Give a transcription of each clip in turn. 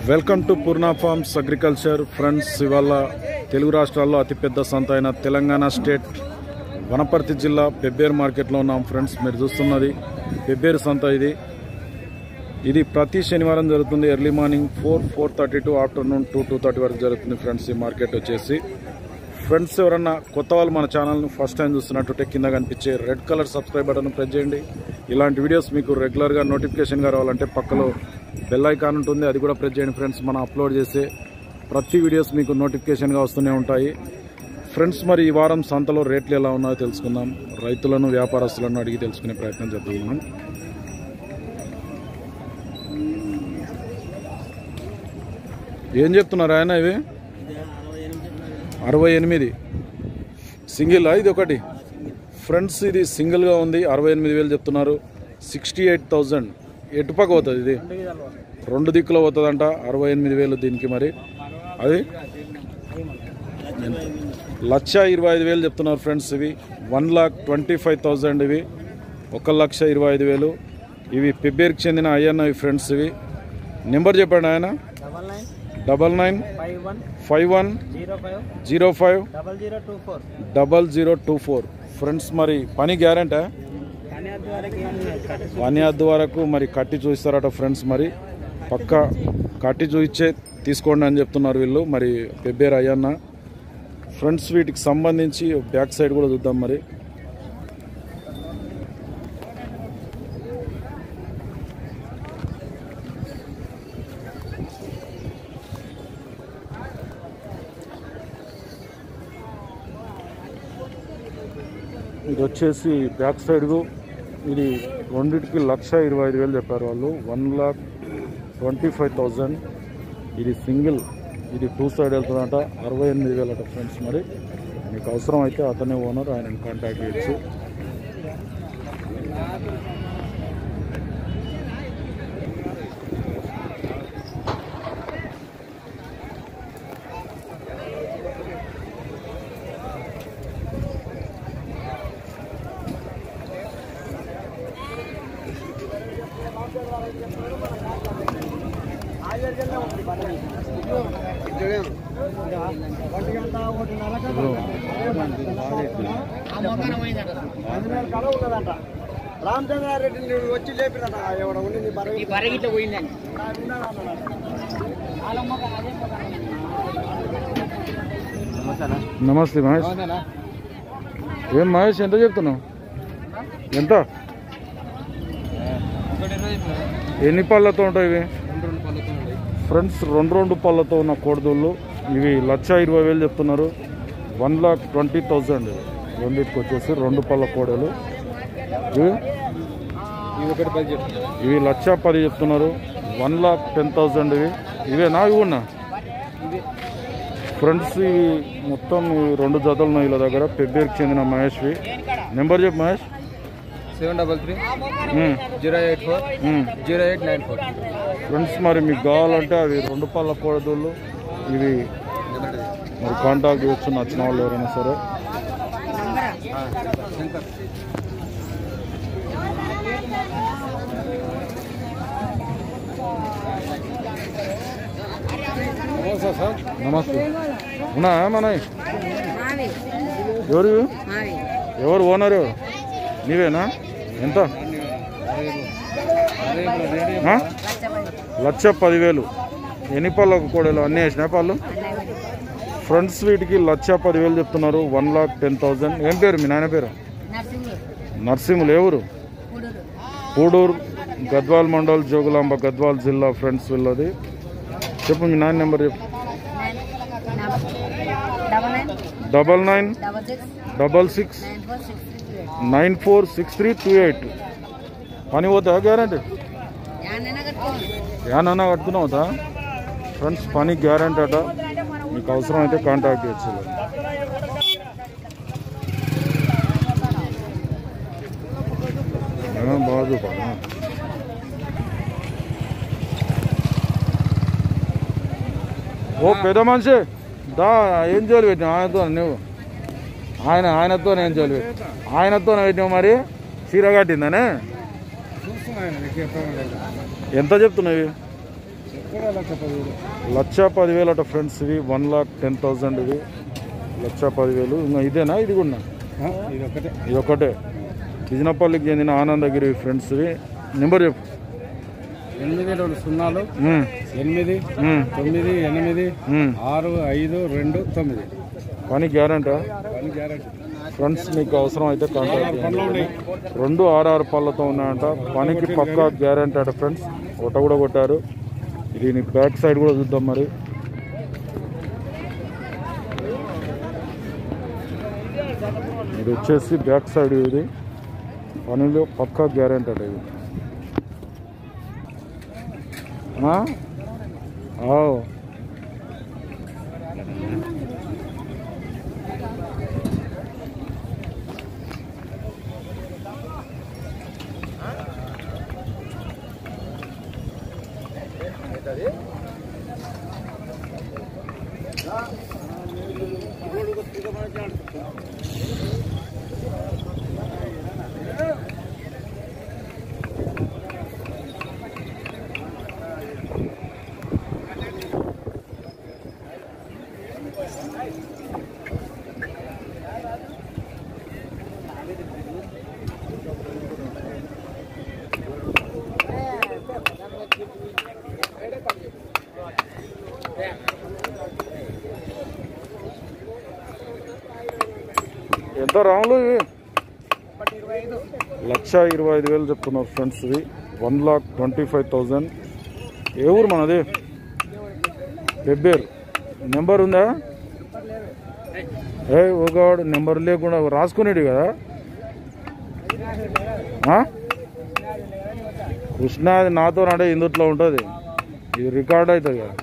Welcome to Poorna farms agriculture friends ఇవాళ తెలుగు రాష్ట్రాల్లో అతిపెద్ద సంత అయిన తెలంగాణ స్టేట్ వనపర్తి జిల్లా పెబ్బేరు మార్కెట్లో ఉన్నాం ఫ్రెండ్స్ మీరు చూస్తున్నది పెబ్బేరు సంత ఇది ఇది ప్రతి శనివారం జరుగుతుంది early morning four four thirty to afternoon two two thirty వరకు జరుగుతుంది ఫ్రెండ్స్ ఈ మార్కెట్ వచ్చేసి ఫ్రెండ్స్ ఎవరన్నా కొత్త వాళ్ళు మన ఛానల్ను ఫస్ట్ టైం చూస్తున్నట్టుంటే కింద కనిపించే red colour subscribe button press చేయండి ఇలాంటి వీడియోస్ మీకు రెగ్యులర్గా నోటిఫికేషన్గా రావాలంటే పక్కలో బెల్ ఐకాన్ ఉంటుంది అది కూడా ప్రెస్ చేయండి ఫ్రెండ్స్ మనం అప్లోడ్ చేసే ప్రతి వీడియోస్ మీకు నోటిఫికేషన్గా వస్తూనే ఉంటాయి ఫ్రెండ్స్ మరి ఈ వారం సంతలో రేట్లు ఎలా ఉన్నాయో తెలుసుకుందాం రైతులను వ్యాపారస్తులను అడిగి తెలుసుకునే ప్రయత్నం చేద్దాం మనం ఏం చెప్తున్నారు ఆయన ఇవి అరవై ఎనిమిది సింగిల్ ఇది ఒకటి ఫ్రెండ్స్ ఇది సింగిల్గా ఉంది అరవై ఎనిమిది వేలు చెప్తున్నారు సిక్స్టీ ఎయిట్ థౌజండ్ ఎటుపక్క పోతుంది ఇది రెండు దిక్కులో పోతుందంట అరవై ఎనిమిది వేలు దీనికి మరి అది లక్ష ఇరవై ఐదు వేలు చెప్తున్నారు ఫ్రెండ్స్ ఇవి one lakh twenty five thousand ఇవి ఒక లక్ష ఇరవై ఐదు వేలు ఇవి పెబ్బేరుకి చెందిన అయ్యన్నవి ఫ్రెండ్స్ ఇవి నెంబర్ చెప్పండి ఆయన double nine double nine five one five one zero five zero five double zero two four double zero two four friends మరి పని గ్యారంటీ కానీ అది వరకు ఏం లేదు. వన్ అద్దు వరకు మరి కట్టి చూపిస్తారట ఫ్రెండ్స్ మరి పక్క కట్టి చూయించే తీసుకోండి అని చెప్తున్నారు వీళ్ళు మరి పెబ్బేరు అయ్యన్న ఫ్రెండ్స్ వీటికి సంబంధించి బ్యాక్ సైడ్ కూడా చూద్దాం మరి ఇది వచ్చేసి బ్యాక్ సైడ్ ఇది రెండింటికి లక్ష ఇరవై ఐదు వేలు చెప్పారు వాళ్ళు one lakh twenty five thousand ఇది సింగిల్ ఇది టూ సైడ్ వెళ్తుందంట అరవై ఎనిమిది వేలు అట ఫ్రెండ్స్ మరి మీకు అవసరం అయితే అతనే ఓనర్ ఆయన కాంటాక్ట్ చేయొచ్చు రామచంద్రారెడ్డి వచ్చి లేపిరట ఎవడ ఉండి నీ బరగ ఈ బరగిట్ల పోయిందండి నమస్తే మహేష్ ఏం మహేష్ ఎంత చెప్తున్నావు ఎంత ఎన్ని పళ్ళతో ఉంటాయి ఇవి ఫ్రెండ్స్ రెండు రెండు పళ్ళతో ఉన్న కోడిదోళ్ళు ఇవి లక్ష ఇరవై వేలు చెప్తున్నారు వన్ లాక్ ట్వంటీ థౌజండ్ రెండింటికి వచ్చేసి రెండు పళ్ళ కోడలు ఇవి ఒకటి పది చెప్తాను ఇవి లక్ష పది చెప్తున్నారు వన్ లాక్ టెన్ థౌజండ్ ఇవి ఇవేనా ఇవి ఉన్నా ఫ్రెండ్స్ ఇవి మొత్తం ఇవి రెండు జతలు ఉన్నాయి వీళ్ళ దగ్గర పెబ్బేరుకి చెందిన మహేష్వి నెంబర్ చెప్పు Mahesh seven double three um, zero eight four um. Zero eight nine four friends మరి మీకు కావాలంటే అవి రెండు పళ్ళ కోడదోళ్ళు ఇవి మరి కాంటాక్ట్ చేయొచ్చు నచ్చిన వాళ్ళు ఎవరైనా సరే నమస్తే ఉన్నా మన మావి ఎవరు ఇవి? మావి ఎవరు ఓనర్ ఎవరు నీవేనా ఎంత ఆ? లక్ష పదివేలు ఎన్ని పళ్ళు కోడలు అన్నీ వేసినా పళ్ళు ఫ్రంట్ వీటికి లక్ష పదివేలు చెప్తున్నారు వన్ లాక్ టెన్ థౌజండ్ ఏం పేరు మీ నాయన పేరు నర్సింగి నర్సింహులు ఎవరు కూడూరు పూడూరు గద్వాల్ మండల్ జోగులాంబ గద్వాల్ జిల్లా ఫ్రెండ్స్ వీళ్ళది చెప్పు మీ నాన్న నెంబర్ చెప్పు double nine double nine double six double six nine four six three eight nine four six three two eight పని పోతా గ్యారంటీ యాన్నైనా కట్టుకోండి ఏమన్నా కడుతున్నావుతా ఫ్రెండ్స్ పని గ్యారంటీ అట మీకు అవసరం అయితే కాంటాక్ట్ చేయొచ్చు ఇలా. ఆ, బాగా చూపాలా ఓ పెద్ద మనిషి దా ఏం జోలి పెట్టినావు ఆయనతో నువ్వు ఆయన ఆయనతో ఏం జోలి పెట్టి ఆయనతో పెట్టినావు మరి చీర కట్టిందనే ఎంత చెప్తున్నావు ఇవి లక్ష పదివేలు అట ఫ్రెండ్స్ ఇవి వన్ లాక్ టెన్ థౌజండ్ ఇవి లక్ష పదివేలు ఇంకా ఇదేనా ఇది కూడా ఇది ఒకటే ఇది ఒకటే బిజినపల్లికి చెందిన ఆనందగిరి ఫ్రెండ్స్ ఇవి నెంబర్ చెప్పు ఎనిమిది రెండు సున్నాలు ఉమ్, ఎనిమిది ఉమ్, తొమ్మిది ఎనిమిది ఉమ్. ఆరు ఐదు రెండు తొమ్మిది పని గ్యారంటా పని గ్యారెంటీ ఫ్రెండ్స్ మీకు అవసరం అయితే కాంటాక్ట్ చేయండి రెండు ఆర్ఆర్ పళ్ళతో ఉన్నాయంట పనికి పక్కా గ్యారంటీ అట ఫ్రెండ్స్ ఒకట కూడా కొట్టారు దీని బ్యాక్ సైడ్ కూడా చూద్దాం మరి ఇది వచ్చేసి బ్యాక్ సైడ్ ఇది పనిలో పక్కా గ్యారంటీ అట ఇది ఆ? ఆవ్. ఎంత రాములు ఇవి లక్ష ఇరవై ఐదు వేలు చెప్తున్నారు ఫ్రెండ్స్ ఇవి one lakh twenty five thousand ఏ ఊరు మనది పెబ్బేరు నెంబర్ ఉందా ఏ ఒకవాడు నెంబర్ లేకుండా రాసుకునేది కదా ఆ? కృష్ణ అది నాతో అంటే ఇందుట్లో ఉంటుంది ఇది రికార్డ్ అవుతుంది కదా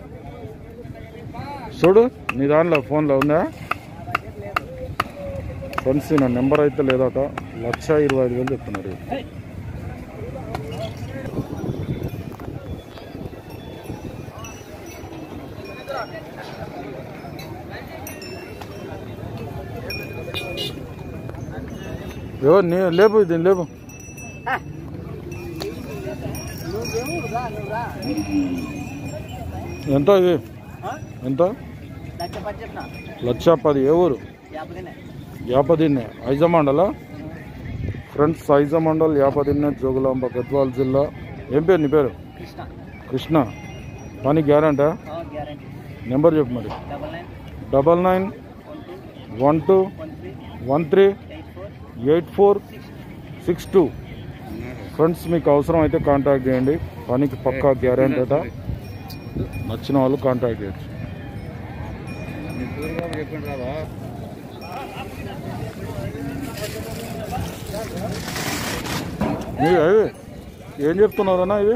చూడు నీ దాంట్లో ఫోన్లో ఉందా ఫ్రెండ్స్ నా నెంబర్ అయితే లేదట లక్ష ఇరవై ఐదు వేలు చెప్తున్నారు ఎవరు నీ లేపు దీన్ని లేపు ఎంత ఇది ఎంత లక్ష పది ఏ ఊరు యాపదిన్నె ఐజమండల ఫ్రెండ్స్ ఐజమండల్ యాపదిన్నె జోగులాంబ గద్వాల్ జిల్లా ఏం పేరు నీ పేరు కృష్ణ కృష్ణ పని గ్యారంటా గ్యారంటీ నెంబర్ చెప్పు మరి double nine double nine one two one two one three one three eight four eight four six two friends మీకు అవసరం అయితే కాంటాక్ట్ చేయండి పనికి పక్కా గ్యారంటీ అట నచ్చిన వాళ్ళు కాంటాక్ట్ చేయొచ్చు చెప్పండి రావా మీ అవి ఏం చెప్తున్నారన్నా ఇవి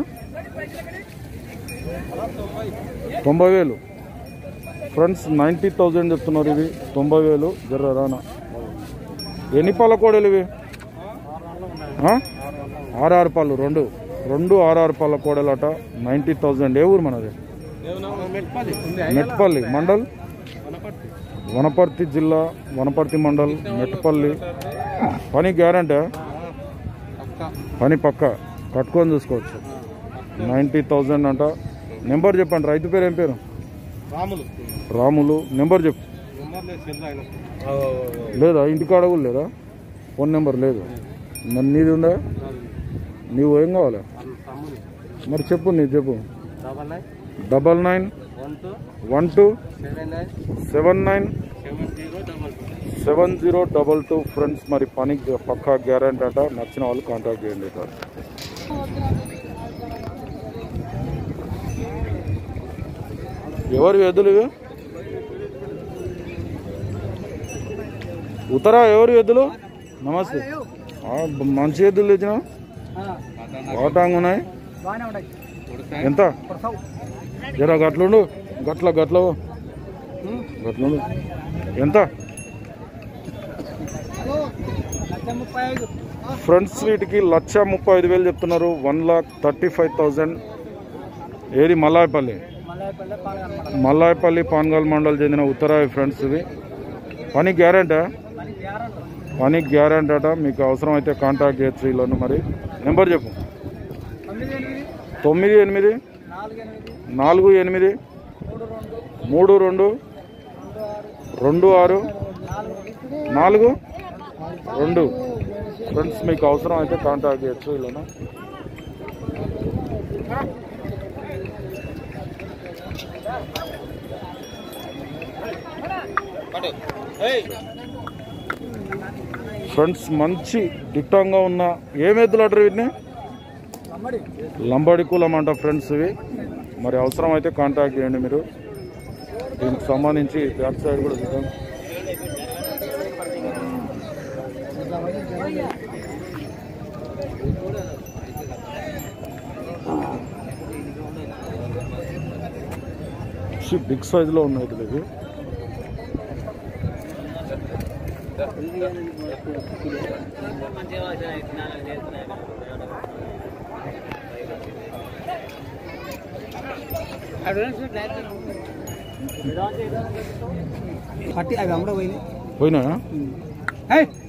తొంభై వేలు ఫ్రెండ్స్ నైంటీ థౌజండ్ చెప్తున్నారు ఇవి తొంభై వేలు జర్ర రానా ఎన్ని పాల కోడలు ఇవి ఆ? ఆరు పాలు రెండు రెండు ఆరు పాల కోడలట నైంటీ థౌజండ్ ఏ ఊరు మనది మెట్పల్లి మెట్పల్లి మండల్ వనపర్తి జిల్లా వనపర్తి మండల్ మెట్పల్లి పని గ్యారంటీ పని పక్క కట్టుకొని చూసుకోవచ్చు నైంటీ థౌజండ్ అంట నెంబర్ చెప్పండి రైతు పేరు ఏం పేరు రాములు రాములు నెంబర్ చెప్పు నెంబర్ లేదు సెల్ ఆయన లేదా ఇంటికాడ కూడా లేదా ఫోన్ నెంబర్ లేదు మరి నీది ఉందా నీవు ఏం కావాలి తమ్ముడు మరి చెప్పు నీది చెప్పు double nine double nine one two one two seven nine seven nine seven zero double two seven zero double two friends మరి పని పక్కా గ్యారంటీ అంట నచ్చిన వాళ్ళు కాంటాక్ట్ చేయండి సార్ ఎవరు ఎద్దులు ఇవి ఉత్తరా ఎవరు ఎద్దులు నమస్తే ఆ, బ- మంచి ఎద్దులు తెచ్చిన వాటాంగ్ ఉన్నాయి బాగానే ఉన్నాయి ఎంత జరా గట్లుండు గట్ల గట్ల గట్లుండు ఎంత ముప్పై ఐదు ఫ్రెండ్స్ వీటికి లక్ష ముప్పై ఐదు వేలు చెప్తున్నారు one lakh thirty five thousand ఏది మల్లాయపల్లి మల్లయ్యపల్లె పాలగనమాట మల్లాయపల్లి పాన్గల్ మండల్ చెందిన ఉత్తరాయి ఫ్రెండ్స్ ఇవి పని గ్యారంటీ మనకి గ్యారంటీ పని గ్యారంటీ అట మీకు అవసరం అయితే కాంటాక్ట్ చేయొచ్చు వీళ్ళను మరి నెంబర్ చెప్పు తొమ్మిది ఎనిమిది తొమ్మిది ఎనిమిది నాలుగు ఎనిమిది నాలుగు ఎనిమిది మూడు రెండు మూడు రెండు రెండు ఆరు రెండు ఆరు నాలుగు నాలుగు రెండు ఫ్రెండ్స్ మీకు అవసరం అయితే కాంటాక్ట్ చేయొచ్చు ఇలా ఫ్రెండ్స్ మంచి దిట్టంగా ఉన్న ఏం ఎద్దులు అంటారు వీటిని అమ్మడి లంబాడి కులం అంట ఫ్రెండ్స్ ఇవి మరి అవసరం అయితే కాంటాక్ట్ చేయండి మీరు దీనికి సంబంధించి బ్యాక్ సైడ్ కూడా చూద్దాం బిగ్ సైజులో ఉన్నాయి ఇవి పట్టి అవి అమ్మడ పోయింది పోయినాయా ఏయ్